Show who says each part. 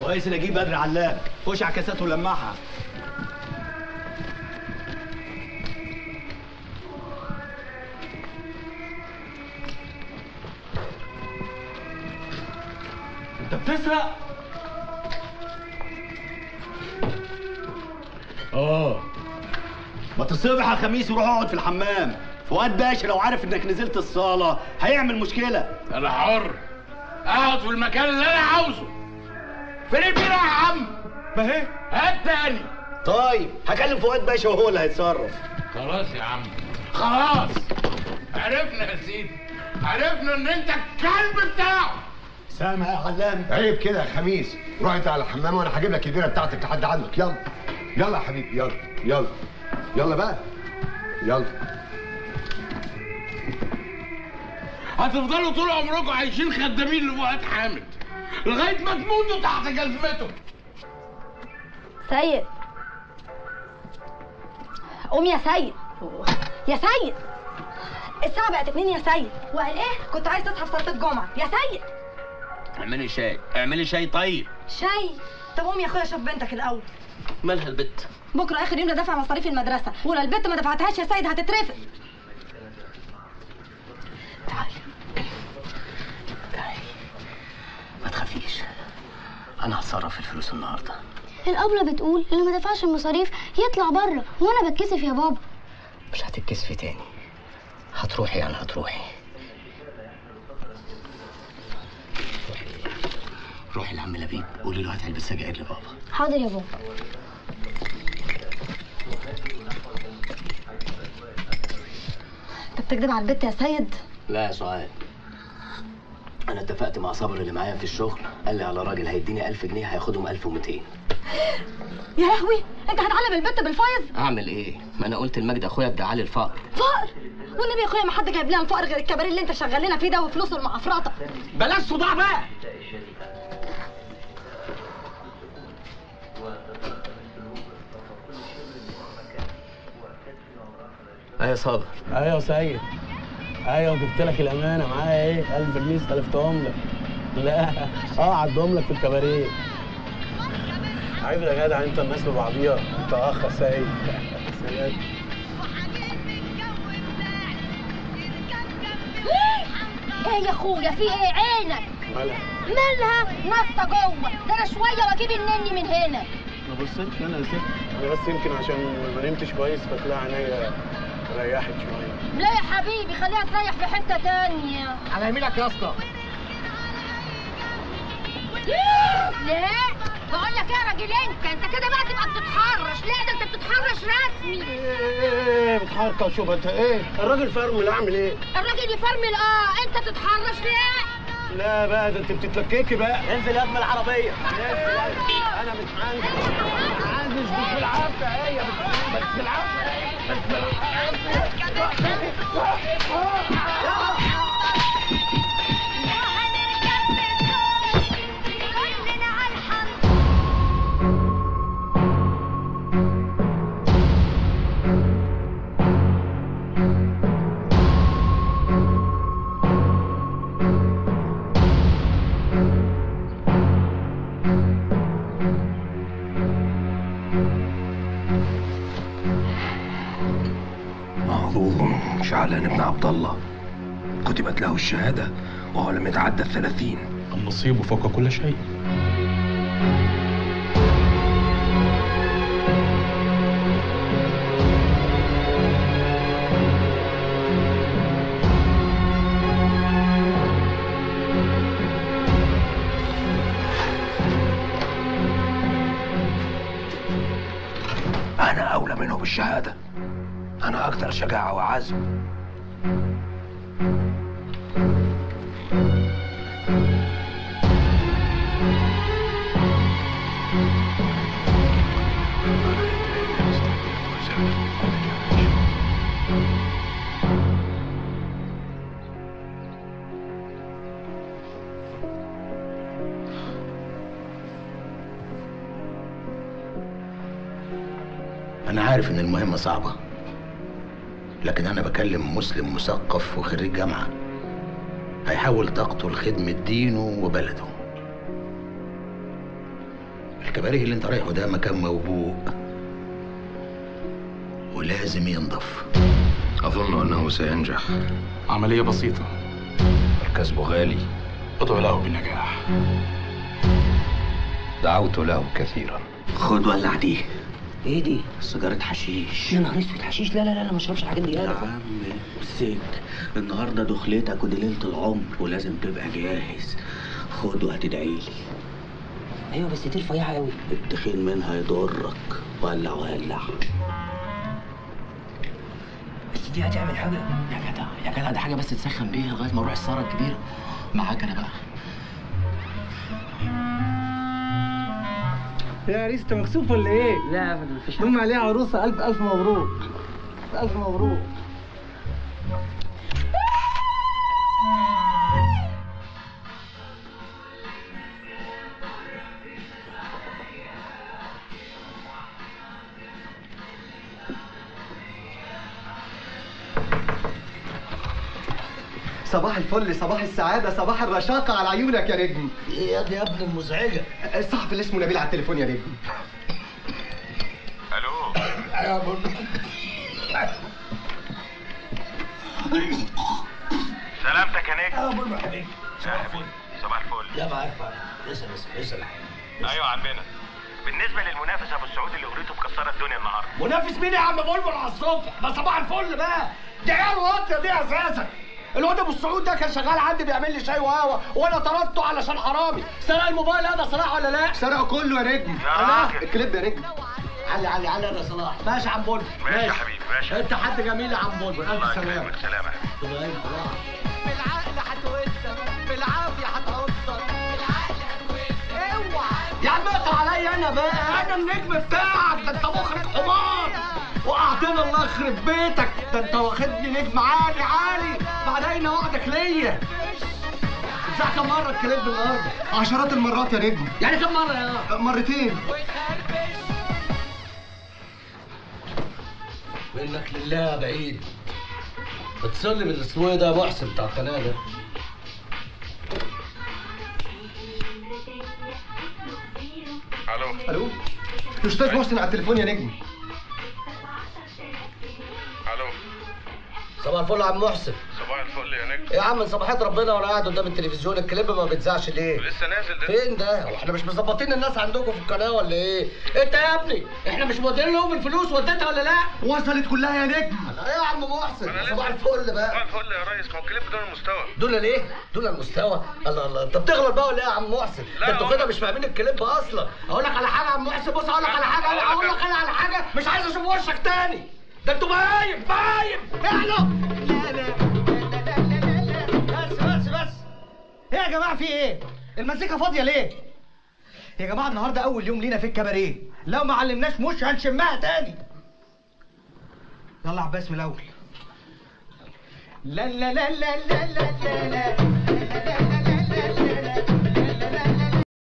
Speaker 1: كويس ان اجيب بدر علاق خش على الكاسات ولمعها انت بتسرق اه ما تصبح يا خميس وروح اقعد في الحمام فؤاد باشا لو عارف انك نزلت الصاله هيعمل مشكله
Speaker 2: انا حر اقعد في المكان اللي انا عاوزه فين البيرة يا عم
Speaker 1: ما هي
Speaker 2: هات تاني
Speaker 1: طيب هكلم فؤاد باشا وهو اللي هيتصرف
Speaker 2: خلاص يا عم خلاص عرفنا يا سيدي عرفنا ان انت الكلب بتاعه
Speaker 1: سامع يا علام
Speaker 3: عيب كده يا خميس روح انت على الحمام وانا هجيب لك البيره بتاعتك لحد عندك يلا يلا يا حبيبي يلا يلا يلا بقى يلا
Speaker 2: هتفضلوا طول عمركم عايشين خدامين لفؤاد حامد لغايه ما تموتوا تحت جزمته
Speaker 4: سيد قوم يا سيد يا سيد الساعة بقت اتنين يا سيد وقال ايه كنت عايز تصحى في صلاة الجمعة يا سيد
Speaker 5: اعملي شاي اعملي شاي طيب
Speaker 4: شاي طب قوم يا اخويا شوف بنتك الاول
Speaker 5: مالها البت
Speaker 4: بكره اخر يوم لدفع مصاريف المدرسة ولو البنت ما دفعتهاش يا سيد هتترفد
Speaker 5: ما تخافيش انا هتصرف في الفلوس النهارده
Speaker 6: الأبلة بتقول اللي ما دفعش المصاريف يطلع بره وأنا بتكسف يا بابا
Speaker 5: مش هتتكسفي تاني هتروحي يعني هتروحي روحي لعم لبيب قولي له هات علبة سجاير لبابا
Speaker 6: حاضر يا بابا
Speaker 4: انت بتكذب على البت يا سيد
Speaker 5: لا يا سعاد انا اتفقت مع صابر اللي معايا في الشغل قال لي على راجل هيديني 1000 جنيه هياخدهم 1200
Speaker 4: يا لهوي انت هتعلم البت بالفايز
Speaker 5: اعمل ايه ما انا قلت لمجد اخويا ادعى لي الفقر
Speaker 4: فقر والنبي يا اخويا ما حد جايب لنا الفقر غير الكباريه اللي انت شغال لنا فيه ده وفلوسه المعفرطه
Speaker 5: بلاش صداع بقى ايه يا صابر
Speaker 7: ايوه يا سيد ايوه جبت لك الامانه معايا ايه 1000 جنيه استلفتهم لك لا اه عدهم لك في الكباريه عيب يا جدع انت الناس ببعضيها انت اخ يا سيد سلام
Speaker 6: ايه يا اخويا في ايه عينك
Speaker 7: مالها
Speaker 6: مالها نطه جوه ده انا شويه واجيب النني من هنا
Speaker 7: ما بصيتش انا يا ست انا بس يمكن عشان ما نمتش كويس فتلاقي عينيا ريحت شويه
Speaker 6: لا يا حبيبي خليها تريح في حته تانية
Speaker 5: على يمينك يا اسطى
Speaker 6: لا بقول لك ايه يا راجل انت انت كده بقى تبقى بتتحرش لا ده انت بتتحرش رسمي
Speaker 7: ايه بتحركه شوف انت ايه الراجل فرمل اعمل ايه
Speaker 6: الراجل يفرمل اه انت تتحرش لا
Speaker 7: لا بقى ده انت بتتلككي بقى انزل يا ابن العربيه انا مش عندي عندي مش بالعافيه هي بس بالعافيه بس
Speaker 8: معذور شعلان بن عبد الله كتبت له الشهادة وهو لم يتعدى الثلاثين
Speaker 7: النصيب فوق كل شيء
Speaker 8: أنا أولى منه بالشهادة أنا أكثر شجاعة وعزم
Speaker 5: أنا عارف إن المهمة صعبة لكن أنا بكلم مسلم مثقف وخريج جامعة هيحاول طاقته لخدمة دينه وبلده
Speaker 9: الكباريه اللي انت رايحه ده مكان موبوء ولازم ينضف
Speaker 8: أظن أنه سينجح
Speaker 2: عملية بسيطة
Speaker 8: الكسب غالي
Speaker 2: ادعو له بالنجاح
Speaker 8: دعوت له كثيرا
Speaker 5: خد ولع دي ايه دي؟ سيجارة حشيش يا نهار اسود حشيش لا لا لا انا ما اشربش الحاجات دي يا عم ست النهارده دخلتك ودي ليلة العمر ولازم تبقى جاهز خد وهتدعي لي ايوه بس دي رفيعة قوي التخين منها يضرك ولع ولع بس دي هتعمل حاجة يا جدع يا جدع دي حاجة بس تسخن بيها لغاية ما نروح السهرة الكبيرة معاك انا بقى
Speaker 7: يا عريس انت مكسوف ولا ايه؟
Speaker 5: لا ابدا مفيش
Speaker 7: نم عليها عروسه الف الف مبروك الف مبروك
Speaker 10: صباح الفل صباح السعادة صباح الرشاقة على عيونك يا نجم
Speaker 5: ايه يا ابني يا ابني المزعجة
Speaker 10: الصحفي اللي اسمه نبيل على التليفون يا نجم
Speaker 11: سلامتك يا نجم
Speaker 5: اه بقول له حبيبي صباح الفل
Speaker 11: صباح الفل
Speaker 5: يا معاك اسال اسال اسال
Speaker 11: ايوه عمنا بالنسبه للمنافس ابو السعود اللي اغنيته مكسره الدنيا النهارده
Speaker 1: منافس مين يا عم بلبل على الصبح ده صباح الفل بقى دي عيال واطيه دي اساسا الواد ابو السعود ده كان شغال عندي بيعمل لي شاي وقهوه وانا طردته علشان حرامي سرق الموبايل هذا صلاح ولا لا
Speaker 10: سرقه كله يا نجم
Speaker 11: يا
Speaker 10: الله
Speaker 11: راجل.
Speaker 10: الكليب يا نجم
Speaker 1: علي علي علي يا صلاح ماشي يا عم بلبل
Speaker 11: ماشي يا حبيبي ماشي
Speaker 1: انت حد جميل يا عم بلبل
Speaker 11: الله
Speaker 1: الف سلامه
Speaker 11: يكرمك سلامه
Speaker 10: بالعقل هتوسك بالعافية هتهطر
Speaker 1: يا عم اقطع عليا انا بقى انا النجم بتاعك ده انت مخرج حمار وقعتنا الله يخرب بيتك ده انت واخدني نجم عالي عالي بعدين وعدك ليا اتذاع كم مره الكليب النهارده
Speaker 10: عشرات المرات يا نجم
Speaker 1: يعني كم مره يا
Speaker 10: مرتين
Speaker 1: منك لله بعيد بتصلي بالاسبوع ده يا محسن بتاع القناه ده
Speaker 11: الو
Speaker 10: الو الاستاذ محسن على التليفون يا نجم
Speaker 11: الو
Speaker 1: صباح الفل يا عم محسن
Speaker 11: صباح الفل يا نجم
Speaker 1: ايه يا عم من صباحات ربنا وانا قاعد قدام التلفزيون الكليب ما بيتذاعش ليه
Speaker 11: لسه نازل ده
Speaker 1: فين ده؟ هو احنا مش مظبطين الناس عندكم في القناه ولا ايه؟ انت يا ابني احنا مش مودين لهم الفلوس وديتها ولا لا؟
Speaker 10: وصلت كلها يا نجم
Speaker 1: ايه يا عم محسن؟
Speaker 11: أنا لسه-
Speaker 1: صباح الفل بقى
Speaker 11: صباح الفل يا ريس ما هو الكليب دون المستوى
Speaker 1: دول الايه؟ دول المستوى الله الله انت بتغلط بقى ولا ايه يا عم محسن؟
Speaker 11: لا،
Speaker 1: ده انتوا
Speaker 11: هو-
Speaker 1: كده مش فاهمين الكليب اصلا اقول لك على حاجه يا عم محسن بص اقول لك على حاجه
Speaker 11: أقول لك
Speaker 1: اقول لك انا على حاجه مش عايز اشوف وشك تاني ده انتوا باين باين احنا لا لا بس بس بس ايه يا جماعه في ايه؟ المزيكا فاضيه ليه؟ يا جماعه النهارده اول يوم لينا في الكباريه لو ما علمناش مش هنشمها تاني يلا يا عباس من الاول لا لا لا لا لا لا لا لا لا لا